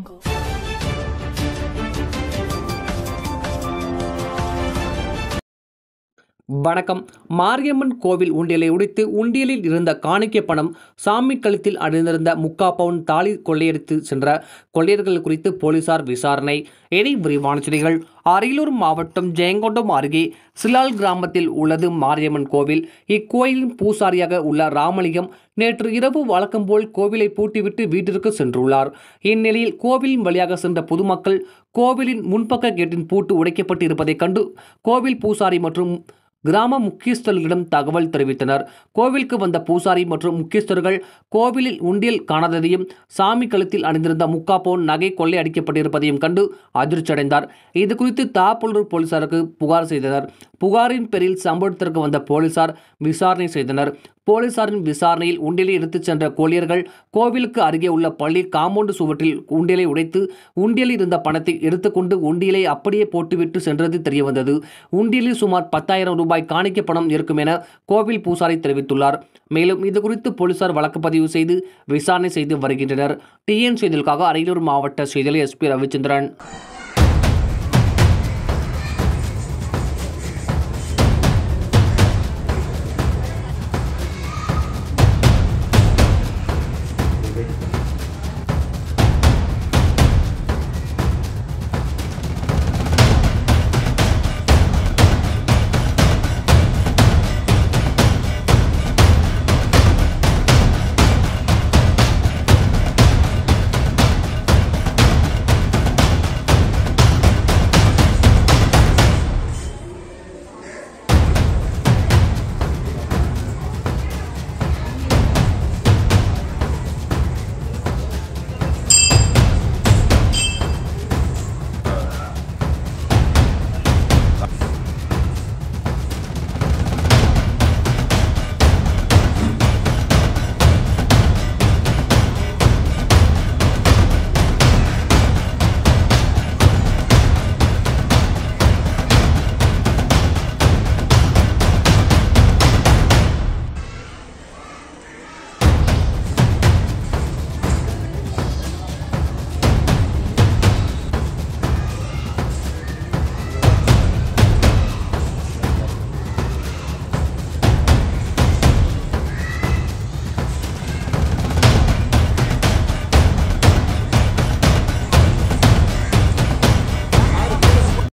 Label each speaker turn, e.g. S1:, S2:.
S1: jungle.
S2: வணக்கம் மாரியம்மன் கோவில் உண்டியலை உடைத்து உண்டியலில் இருந்த காணிக்கை பணம் சாமி கழுத்தில் அணிந்திருந்த முக்கா பவுன் தாலி கொள்ளையடித்து சென்ற கொள்ளையர்கள் குறித்து போலீசார் விசாரணை இனி விரிவான செய்திகள் அரியலூர் மாவட்டம் ஜெயங்கொண்டம் அருகே சிலால் கிராமத்தில் உள்ளது மாரியம்மன் கோவில் இக்கோயிலின் பூசாரியாக உள்ள ராமலிங்கம் நேற்று இரவு வழக்கம் போல் கோவிலை பூட்டிவிட்டு வீட்டிற்கு சென்றுள்ளார் இந்நிலையில் கோவிலின் வழியாக சென்ற பொதுமக்கள் கோவிலின் முன்பக்க கேட்டின் பூட்டு உடைக்கப்பட்டு இருப்பதைக் கண்டு கோவில் பூசாரி மற்றும் கிராம முக்கியஸ்தர்களிடம் தகவல் தெரிவித்தனர் கோவிலுக்கு வந்த பூசாரி மற்றும் முக்கியஸ்தர்கள் கோவிலில் உண்டியல் காணாததையும் சாமி கழுத்தில் அணிந்திருந்த முக்கா பவுன் நகை கொள்ளை அடிக்கப்பட்டிருப்பதையும் கண்டு அதிர்ச்சியடைந்தார் இது குறித்து தாப்பலூர் போலீசாருக்கு புகார் செய்தனர் புகாரின் பேரில் சம்பவத்திற்கு வந்த போலீசார் விசாரணை செய்தனர் போலீசாரின் விசாரணையில் உண்டியலை எடுத்துச் சென்ற கோழியர்கள் கோவிலுக்கு அருகே உள்ள பள்ளி காம்பவுண்டு சுவற்றில் உண்டியலை உடைத்து உண்டியலில் இருந்த பணத்தை எடுத்துக்கொண்டு உண்டியலை அப்படியே போட்டுவிட்டு சென்றது தெரியவந்தது உண்டியலில் சுமார் பத்தாயிரம் ரூபாய் காணிக்கை பணம் இருக்கும் என கோவில் பூசாரி தெரிவித்துள்ளார் மேலும் இது குறித்து போலீசார் வழக்கு பதிவு செய்து விசாரணை செய்து வருகின்றனர் டிஎன் செய்திகளுக்காக அரியலூர் மாவட்ட செய்தியாளர் எஸ்பி ரவிச்சந்திரன்